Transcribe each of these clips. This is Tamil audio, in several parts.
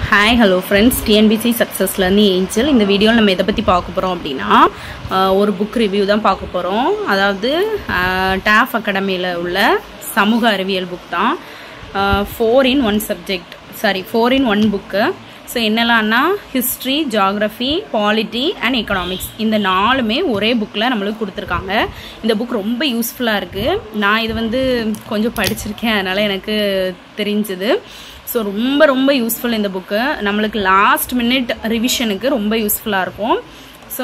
ஹாய் ஹலோ ஃப்ரெண்ட்ஸ் டிஎன்பிசி சக்ஸஸ்லேருந்து ஏஞ்சல் இந்த வீடியோவில் நம்ம எதை பற்றி பார்க்க போகிறோம் அப்படின்னா ஆஹ், ஒரு புக் ரிவ்யூ தான் பார்க்க போகிறோம் அதாவது டாஃப் அகாடமியில் உள்ள சமூக அறிவியல் புக் தான் four in one subject sorry four in one book so என்னெல்லாம்னா history geography polity and economics இந்த நாலுமே ஒரே புக்கில் நம்மளுக்கு கொடுத்துருக்காங்க இந்த புக் ரொம்ப யூஸ்ஃபுல்லாக இருக்குது நான் இது வந்து கொஞ்சம் படிச்சிருக்கேன் அதனால் எனக்கு தெரிஞ்சுது ஸோ ரொம்ப ரொம்ப யூஸ்ஃபுல் இந்த புக்கு நம்மளுக்கு லாஸ்ட் மினிட் ரிவிஷனுக்கு ரொம்ப யூஸ்ஃபுல்லாக இருக்கும் ஸோ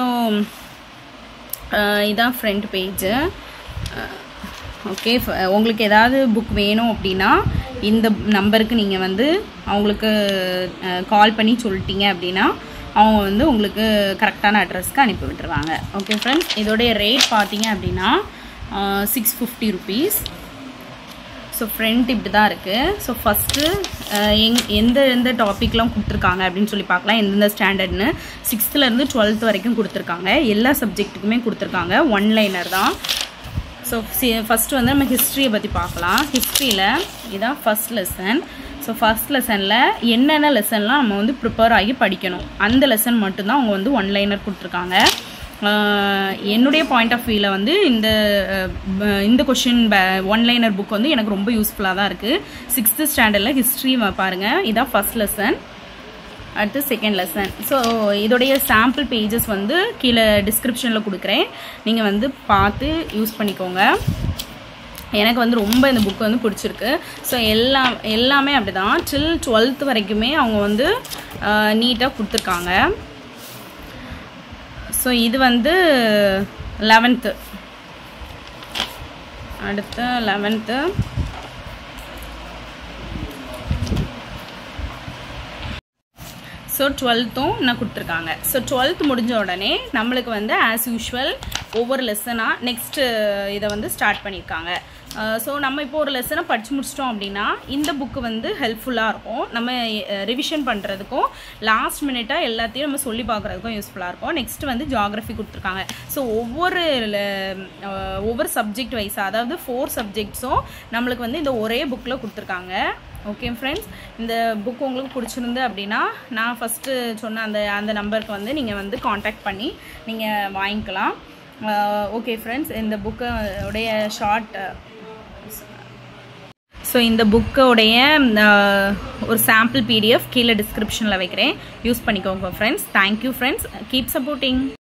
இதான் ஃப்ரண்ட் பேஜு ஓகே உங்களுக்கு ஏதாவது புக் வேணும் அப்படின்னா இந்த நம்பருக்கு நீங்கள் வந்து அவங்களுக்கு கால் பண்ணி சொல்லிட்டீங்க அப்படின்னா அவங்க வந்து உங்களுக்கு கரெக்டான அட்ரஸ்க்கு அனுப்பி விட்டுருவாங்க ஓகே ஃப்ரெண்ட்ஸ் இதோடைய ரேட் பார்த்தீங்க அப்படின்னா six fifty rupees so front இப்படி தான் இருக்குது ஸோ ஃபஸ்ட்டு எங் எந்த எந்த டாப்பிக்லாம் கொடுத்துருக்காங்க அப்படின்னு சொல்லி பார்க்கலாம் எந்தெந்த ஸ்டாண்டர்ட்னு சிக்ஸ்த்துலேருந்து டுவெல்த் வரைக்கும் கொடுத்துருக்காங்க எல்லா சப்ஜெக்ட்டுக்குமே கொடுத்துருக்காங்க ஒன் லைனர் தான் ஸோ ஃபஸ்ட்டு வந்து நம்ம ஹிஸ்ட்ரியை பற்றி பார்க்கலாம் ஹிஸ்ட்ரியில் இதான் ஃபஸ்ட் லெசன் ஸோ ஃபஸ்ட் லெசனில் என்னென்ன லெசன்லாம் நம்ம வந்து ப்ரிப்பேர் ஆகி படிக்கணும் அந்த லெசன் மட்டும்தான் அவங்க வந்து ஒன் லைனர் கொடுத்துருக்காங்க ஆஹ் என்னுடைய பாயிண்ட் ஆஃப் வியூவில் வந்து இந்த அஹ், இந்த கொஷின் ஒன் லைனர் புக் வந்து எனக்கு ரொம்ப யூஸ்ஃபுல்லாக தான் இருக்குது சிக்ஸ்த்து ஸ்டாண்டர்டில் ஹிஸ்ட்ரி பாருங்கள் இதான் ஃபஸ்ட் லெசன் அடுத்து செகண்ட் லெசன் ஸோ இதோடைய சாம்பிள் பேஜஸ் வந்து கீழே டிஸ்கிரிப்ஷனில் கொடுக்குறேன் நீங்கள் வந்து பார்த்து யூஸ் பண்ணிக்கோங்க எனக்கு வந்து ரொம்ப இந்த புக் வந்து பிடிச்சிருக்கு ஸோ எல்லாம் எல்லாமே அப்படி தான் டில் டுவெல்த் வரைக்குமே அவங்க வந்து நீட்டாக கொடுத்துருக்காங்க ஸோ இது வந்து லெவன்த்து அடுத்து லெவன்த்து ஸோ டுவெல்த்தும் நான் கொடுத்துருக்காங்க ஸோ டுவெல்த் முடிஞ்ச உடனே நம்மளுக்கு வந்து ஆஸ் யூஷுவல் ஒவ்வொரு லெசனாக நெக்ஸ்ட்டு இதை வந்து ஸ்டார்ட் பண்ணியிருக்காங்க ஸோ நம்ம இப்போ ஒரு லெசனை படித்து முடிச்சிட்டோம் அப்படின்னா இந்த புக்கு வந்து ஹெல்ப்ஃபுல்லாக இருக்கும் நம்ம ரிவிஷன் பண்ணுறதுக்கும் லாஸ்ட் மினிட்டாக எல்லாத்தையும் நம்ம சொல்லி பார்க்குறதுக்கும் யூஸ்ஃபுல்லாக இருக்கும் நெக்ஸ்ட் வந்து ஜாகிரஃபி கொடுத்துருக்காங்க ஸோ ஒவ்வொரு le- அஹ், ஒவ்வொரு சப்ஜெக்ட் வைஸாக அதாவது ஃபோர் சப்ஜெக்ட்ஸும் நம்மளுக்கு வந்து இந்த ஒரே புக்கில் கொடுத்துருக்காங்க ஓகே ஃப்ரெண்ட்ஸ் இந்த புக் உங்களுக்கு பிடிச்சிருந்து அப்படின்னா நான் ஃபஸ்ட்டு சொன்ன அந்த அந்த நம்பருக்கு வந்து நீங்கள் வந்து காண்டாக்ட் பண்ணி நீங்கள் வாங்கிக்கலாம் ஓகே ஃப்ரெண்ட்ஸ் இந்த புக்கு உடைய ஷார்ட் ஸோ இந்த புக்கோடைய ஒரு சாம்பிள் பிடிஎஃப் கீழே டிஸ்கிரிப்ஷனில் வைக்கிறேன் யூஸ் பண்ணிக்கோங்க friends thank you friends keep supporting